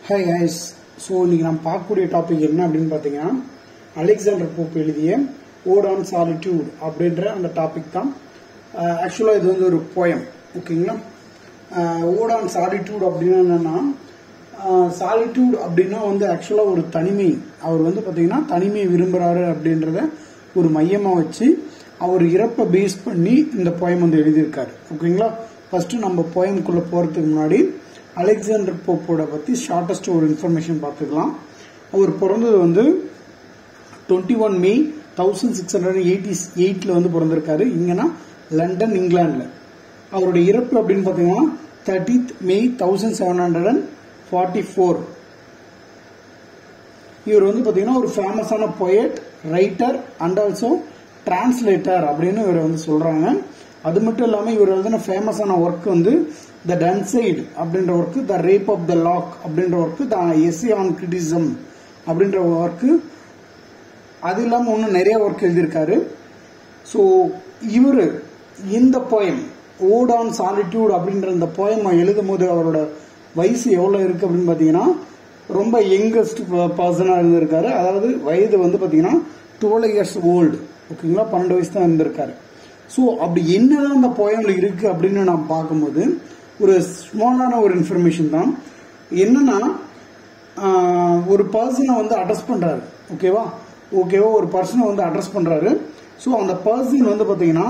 hi guys so இன்னைக்கு நம்ம பார்க்கக்கூடிய டாபிக் என்ன அப்படின்னு பார்த்தீங்கன்னா அலெக்சாண்டர் போப் எழுதிய ஓட் ஆன் சாலிட்யூட் அப்படின்ற அந்த டாபிக் தான் ஆக்சுவலாக இது வந்து ஒரு போயம் ஓகேங்களா ஓட் ஆன் சாலிட்யூட் அப்படின்னா என்னன்னா சாலிட்யூட் அப்படின்னா வந்து ஆக்சுவலாக ஒரு தனிமை அவர் வந்து பார்த்தீங்கன்னா தனிமையை விரும்புகிறாரு அப்படின்றத ஒரு மையமாக வச்சு அவர் இறப்பை பேஸ் பண்ணி இந்த போயம் வந்து எழுதியிருக்காரு ஓகேங்களா ஃபர்ஸ்ட் நம்ம போயம்குள்ளே போகிறதுக்கு முன்னாடி அலெக்சாண்டர் போப்போட பற்றி ஷார்ட்டஸ்ட் ஒரு இன்ஃபர்மேஷன் பார்த்துக்கலாம் அவர் பிறந்தது வந்து twenty one May thousand six hundred eighty எயிட்டில் வந்து பிறந்திருக்காரு இங்கன்னா லண்டன் இங்கிலாண்டில் அவருடைய இறப்பு அப்படின்னு பார்த்தீங்கன்னா thirtieth May thousand seven hundred and forty four இவர் வந்து பார்த்தீங்கன்னா ஒரு ஃபேமஸான poet writer and also translator அப்படின்னு இவரை வந்து சொல்கிறாங்க அது மட்டும் இல்லாமல் இவர் எழுதின ஃபேமஸான ஒர்க் வந்து த டன்சைடு அப்படின்ற work the rape of the lock அப்படின்ற work the essay on criticism அப்படின்ற ஒர்க்கு அது இல்லாமல் இன்னும் நிறைய ஒர்க் எழுதியிருக்காரு ஸோ இவர் இந்த போயம் ஓட் ஆன் சாலிட்யூட் அப்படின்ற இந்த போயம் எழுதும் போது அவரோட வயசு எவ்வளோ இருக்குது அப்படின்னு பார்த்தீங்கன்னா ரொம்ப யங்கஸ்ட் பர்சனாக இருந்திருக்காரு அதாவது வயது வந்து பார்த்தீங்கன்னா டுவெல் இயர்ஸ் ஓல்டு ஓகேங்களா பன்னெண்டு வயசு தான் இருந்திருக்காரு ஸோ அப்படி என்னதான் அந்த போயம்ல இருக்கு அப்படின்னு நான் பார்க்கும்போது ஒரு ஸ்மாலான ஒரு இன்ஃபர்மேஷன் தான் என்னன்னா ஒரு பர்சனை வந்து அட்ரஸ் பண்றாரு ஓகேவா ஓகேவா ஒரு பர்சனை வந்து அட்ரஸ் பண்றாரு ஸோ அந்த பர்சன் வந்து பார்த்தீங்கன்னா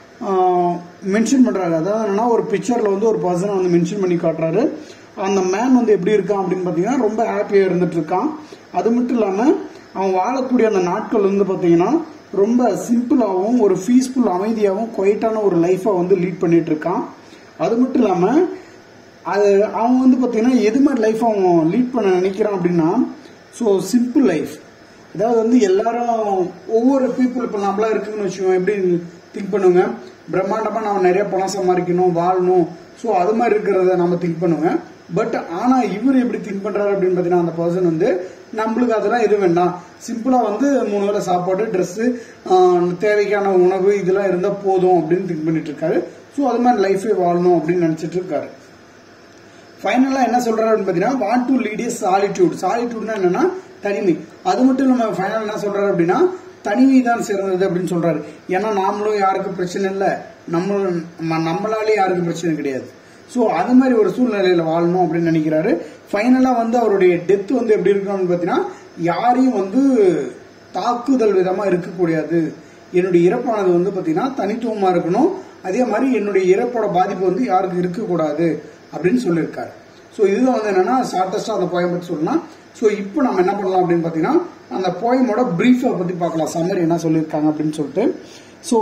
மென்ஷன் பண்றாரு அதாவது என்னன்னா ஒரு பிக்சர்ல வந்து ஒரு பர்சனை வந்து மென்ஷன் பண்ணி காட்டுறாரு அந்த மேன் வந்து எப்படி இருக்கான் அப்படின்னு பார்த்தீங்கன்னா ரொம்ப ஹாப்பியாக இருந்துட்டு இருக்கான் அது மட்டும் இல்லாமல் அவன் வாழக்கூடிய அந்த நாட்கள் வந்து பார்த்தீங்கன்னா ரொம்ப சிம்பிளாகவும் ஒரு பீஸ்ஃபுல் அமைதியாகவும் குவைட்டான ஒரு லைஃப்பை வந்து லீட் பண்ணிட்டு இருக்கான் அது மட்டும் இல்லாமல் அது அவன் வந்து பார்த்தீங்கன்னா எது மாதிரி லைஃப் அவன் லீட் பண்ண நினைக்கிறான் அப்படின்னா ஸோ சிம்பிள் லைஃப் அதாவது வந்து எல்லாரும் ஒவ்வொரு பீப்புள் இப்போ நம்மளா இருக்குன்னு வச்சுக்கோங்க எப்படி திங்க் பண்ணுங்க பிரம்மாண்டமாக நம்ம நிறைய பணம் சம்பாதிக்கணும் வாழணும் ஸோ அது மாதிரி இருக்கிறத நம்ம திங்க் பண்ணுங்க பட் ஆனால் இவர் எப்படி திங்க் பண்ணுறாரு அப்படின்னு பார்த்தீங்கன்னா அந்த பர்சன் வந்து நம்மளுக்கு அதெல்லாம் எதுவும் வேண்டாம் சிம்பிளாக வந்து மூணு வேளை சாப்பாடு ட்ரெஸ்ஸு தேவைக்கான உணவு இதெல்லாம் இருந்தால் போதும் அப்படின்னு திங்க் பண்ணிட்டு இருக்காரு ஸோ அது மாதிரி லைஃபே வாழணும் அப்படின்னு நினச்சிட்டு இருக்காரு ஃபைனலாக என்ன சொல்றாரு அப்படின்னு பார்த்தீங்கன்னா what to lead a solitude சாலிட்யூட்னா என்னன்னா தனிமை அது மட்டும் நம்ம ஃபைனல் என்ன சொல்றாரு அப்படின்னா தனிமை தான் சிறந்தது அப்படின்னு சொல்றாரு ஏன்னா நாமளும் யாருக்கும் பிரச்சனை இல்லை நம்ம நம்மளாலே யாருக்கும் பிரச்சனை கிடையாது ஸோ அது மாதிரி ஒரு சூழ்நிலையில வாழணும் அப்படின்னு நினைக்கிறாரு ஃபைனலாக வந்து அவருடைய டெத் வந்து எப்படி இருக்கணும்னு பார்த்தீங்கன்னா யாரையும் வந்து தாக்குதல் விதமாக இருக்கக்கூடாது என்னுடைய இறப்பானது வந்து பார்த்தீங்கன்னா தனித்துவமாக இருக்கணும் அதே மாதிரி என்னுடைய இறப்போட பாதிப்பு வந்து யாருக்கும் இருக்கக்கூடாது அப்படின்னு சொல்லியிருக்காரு ஸோ இதுதான் வந்து என்னன்னா ஷார்டஸ்டாக அந்த போயம் பற்றி சொல்லலாம் ஸோ இப்போ நம்ம என்ன பண்ணலாம் அப்படின்னு பார்த்தீங்கன்னா அந்த போயமோட ப்ரீஃபை பற்றி பார்க்கலாம் சம்மரி என்ன சொல்லியிருக்காங்க அப்படின்னு சொல்லிட்டு ஸோ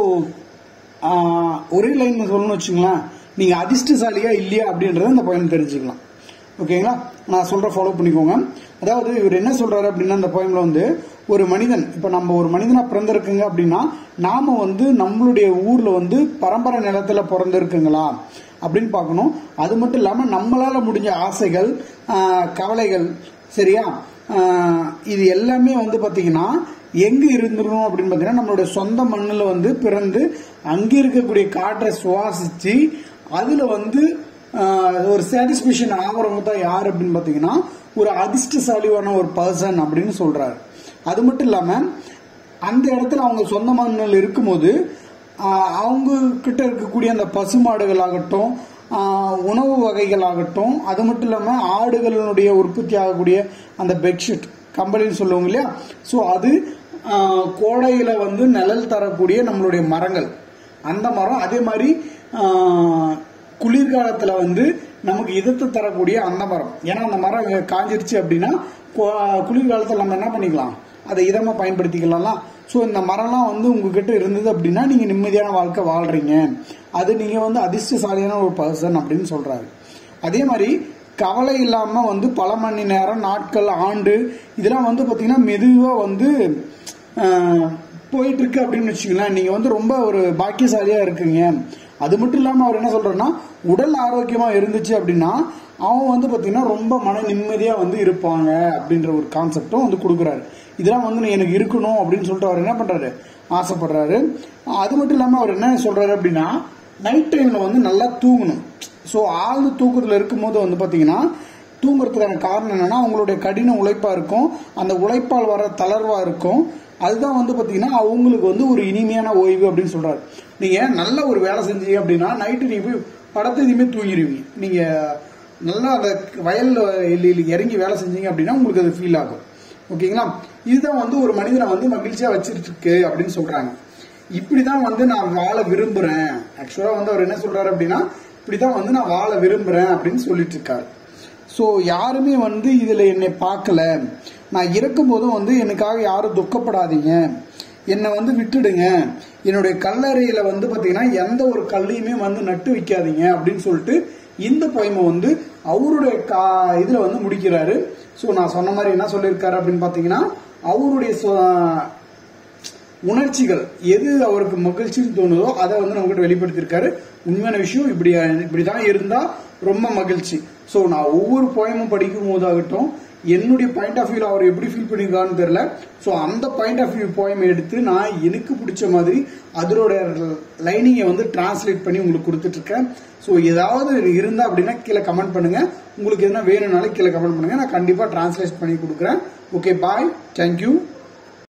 ஒரே லைன் சொல்லணும்னு வச்சுங்களேன் நீங்கள் அதிர்ஷ்டசாலியா இல்லையா அப்படின்றத அந்த போயம் தெரிஞ்சுக்கலாம் ஓகேங்களா நான் சொல்ற ஃபாலோ பண்ணிக்கோங்க அதாவது இவர் என்ன சொல்றாரு அப்படின்னா அந்த போயம்ல வந்து ஒரு மனிதன் இப்ப நம்ம ஒரு மனிதனா பிறந்திருக்குங்க அப்படின்னா நாம வந்து நம்மளுடைய ஊர்ல வந்து பரம்பரை நிலத்துல பிறந்திருக்குங்களா அப்படின்னு பார்க்கணும் அது மட்டும் இல்லாம நம்மளால முடிஞ்ச ஆசைகள் கவலைகள் சரியா இது எல்லாமே வந்து பாத்தீங்கன்னா எங்க இருந்துடணும் அப்படின்னு பாத்தீங்கன்னா நம்மளுடைய சொந்த மண்ணில் வந்து பிறந்து அங்கே இருக்கக்கூடிய காற்றை சுவாசிச்சு அதுல வந்து ஒரு சாட்டிஸ்பேக்ஷன் ஆகிறவங்க தான் யார் அப்படின்னு பார்த்தீங்கன்னா ஒரு அதிர்ஷ்டசாலியான ஒரு பர்சன் அப்படின்னு சொல்றாரு அது மட்டும் இல்லாம அந்த இடத்துல அவங்க சொந்த மண்ணில் இருக்கும்போது அவங்க கிட்ட இருக்கக்கூடிய அந்த பசுமாடுகள் ஆகட்டும் உணவு வகைகள் ஆகட்டும் அது மட்டும் இல்லாம ஆடுகளினுடைய உற்பத்தி ஆகக்கூடிய அந்த பெட்ஷீட் கம்பெனின்னு சொல்லுவாங்க இல்லையா ஸோ அது கோடையில வந்து நிழல் தரக்கூடிய நம்மளுடைய மரங்கள் அந்த மரம் அதே மாதிரி குளிர்காலத்தில் வந்து நமக்கு இதத்தை தரக்கூடிய அந்த மரம் ஏன்னா அந்த மரம் காஞ்சிருச்சு அப்படின்னா குளிர்காலத்தில் நம்ம என்ன பண்ணிக்கலாம் அதை இதமாக பயன்படுத்திக்கலாம் ஸோ இந்த மரம்லாம் வந்து உங்ககிட்ட இருந்தது அப்படின்னா நீங்கள் நிம்மதியான வாழ்க்கை வாழ்றீங்க அது நீங்கள் வந்து அதிர்ஷ்டசாலியான ஒரு பர்சன் அப்படின்னு சொல்கிறாரு அதே மாதிரி கவலை இல்லாமல் வந்து பல மணி நேரம் நாட்கள் ஆண்டு இதெல்லாம் வந்து பார்த்தீங்கன்னா மெதுவாக வந்து போயிட்டு இருக்கு அப்படின்னு வச்சுக்கலாம் நீங்கள் வந்து ரொம்ப ஒரு பாக்கியசாலியாக இருக்குங்க அது மட்டும் இல்லாமல் அவர் என்ன சொல்றாருன்னா உடல் ஆரோக்கியமா இருந்துச்சு அப்படின்னா அவன் வந்து பார்த்தீங்கன்னா ரொம்ப மன நிம்மதியாக வந்து இருப்பாங்க அப்படின்ற ஒரு கான்செப்டும் வந்து கொடுக்குறாரு இதெல்லாம் வந்து எனக்கு இருக்கணும் அப்படின்னு சொல்லிட்டு அவர் என்ன பண்றாரு ஆசைப்படுறாரு அது மட்டும் இல்லாமல் அவர் என்ன சொல்றாரு அப்படின்னா நைட் டைம்ல வந்து நல்லா தூங்கணும் ஸோ ஆழ்ந்த தூக்கத்தில் இருக்கும்போது வந்து பார்த்தீங்கன்னா தூங்குறதுக்கான காரணம் என்னன்னா அவங்களுடைய கடின உழைப்பா இருக்கும் அந்த உழைப்பால் வர தளர்வா இருக்கும் அதுதான் வந்து பாத்தீங்கன்னா அவங்களுக்கு வந்து ஒரு இனிமையான ஓய்வு அப்படின்னு சொல்றாரு நீங்க நல்ல ஒரு வேலை செஞ்சீங்க அப்படின்னா நைட்டு நீங்க போய் படத்தை எதுவுமே தூங்கிடுவீங்க நீங்க நல்லா அந்த வயல்ல இல்ல- இறங்கி வேலை செஞ்சீங்க அப்படின்னா உங்களுக்கு அது ஃபீல் ஆகும் ஓகேங்களா இதுதான் வந்து ஒரு மனிதனை வந்து மகிழ்ச்சியா வச்சிருக்கு இருக்கு அப்படின்னு சொல்றாங்க இப்படிதான் வந்து நான் வாழ விரும்புறேன் ஆக்சுவலா வந்து அவர் என்ன சொல்றாரு அப்படின்னா இப்படிதான் வந்து நான் வாழ விரும்புறேன் அப்படின்னு சொல்லிட்டு இருக்காரு ஸோ யாருமே வந்து இதில் என்னை பார்க்கல நான் இறக்கும் போதும் வந்து எனக்காக யாரும் துக்கப்படாதீங்க என்னை வந்து விட்டுடுங்க என்னுடைய கல்லறையில் வந்து பார்த்தீங்கன்னா எந்த ஒரு கல்லையுமே வந்து நட்டு வைக்காதீங்க அப்படின்னு சொல்லிட்டு இந்த பொய்மை வந்து அவருடைய கா இதில் வந்து முடிக்கிறாரு ஸோ நான் சொன்ன மாதிரி என்ன சொல்லியிருக்காரு அப்படின்னு பார்த்தீங்கன்னா அவருடைய சொ- உணர்ச்சிகள் எது அவருக்கு மகிழ்ச்சின்னு தோணுதோ அதை வந்து நம்மகிட்ட வெளிப்படுத்தியிருக்காரு உண்மையான விஷயம் இப்படி இப்படிதான் இருந்தா ரொம்ப மகிழ்ச்சி ஸோ நான் ஒவ்வொரு போயமும் படிக்கும் போதாகட்டும் என்னுடைய பாயிண்ட் ஆஃப் வியூல அவர் எப்படி ஃபீல் பண்ணியிருக்காருன்னு தெரியல ஸோ அந்த பாயிண்ட் ஆஃப் வியூ போயம் எடுத்து நான் எனக்கு பிடிச்ச மாதிரி அதனோட லைனிங்கை வந்து டிரான்ஸ்லேட் பண்ணி உங்களுக்கு கொடுத்துட்டு இருக்கேன் ஸோ ஏதாவது இருந்தா அப்படின்னா கீழே கமெண்ட் பண்ணுங்க உங்களுக்கு எதுனா வேணும்னாலும் கீழே கமெண்ட் பண்ணுங்க நான் கண்டிப்பா டிரான்ஸ்லேட் பண்ணி கொடுக்குறேன் ஓகே பாய் தேங்க்யூ